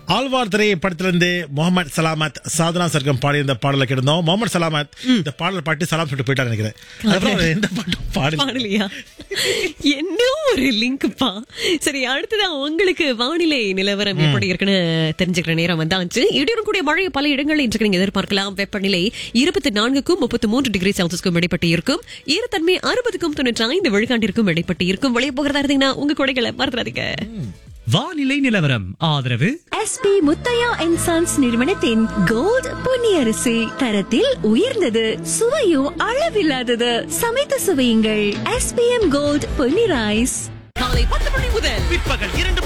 ஆழ்வார் திரை படத்திலிருந்து முகமது சலாமத் சாதனா சர்க்கம் பாடி இந்த பாடலை கிடந்தோம் முகமது சலாமத் இந்த பாடல் பாட்டு சலாம் சொல்லிட்டு போயிட்டாரு நினைக்கிறேன் அதுக்கப்புறம் அவர் எந்த பாட்டும் பாடல பாடலையா என்ன ஒரு லிங்க்ப்பா சரி அடுத்ததா உங்களுக்கு வானிலை நிலவரம் எப்படி இருக்குன்னு தெரிஞ்சுக்கிற நேரம் வந்தாச்சு இடியுடன் கூடிய மழை பல இடங்களில் இன்றைக்கு நீங்க எதிர்பார்க்கலாம் வெப்பநிலை இருபத்தி நான்குக்கும் முப்பத்தி மூன்று டிகிரி செல்சியஸ்க்கும் இடைப்பட்டு இருக்கும் ஈரத்தன்மை அறுபதுக்கும் தொண்ணூற்றி ஐந்து விழுக்காண்டிற்கும் இடைப்பட்டு இருக்கும் வெளியே போகிறதா இருந்தீங்கன்னா உங்க கொடைகளை மறந்துடாதீங்க வானிலை நிலவரம் ஆதரவு எஸ்பி முத்தையா அண்ட் சன்ஸ் நிறுவனத்தின் கோல்ட் பொன்னியரிசி தரத்தில் உயர்ந்தது சுவையும் அளவில்லாதது சமைத்து சுவையுங்கள் எஸ்பிஎம் கோல்ட் பொன்னி ரைஸ் காலை பத்து மணி முதல் பிற்பகல் இரண்டு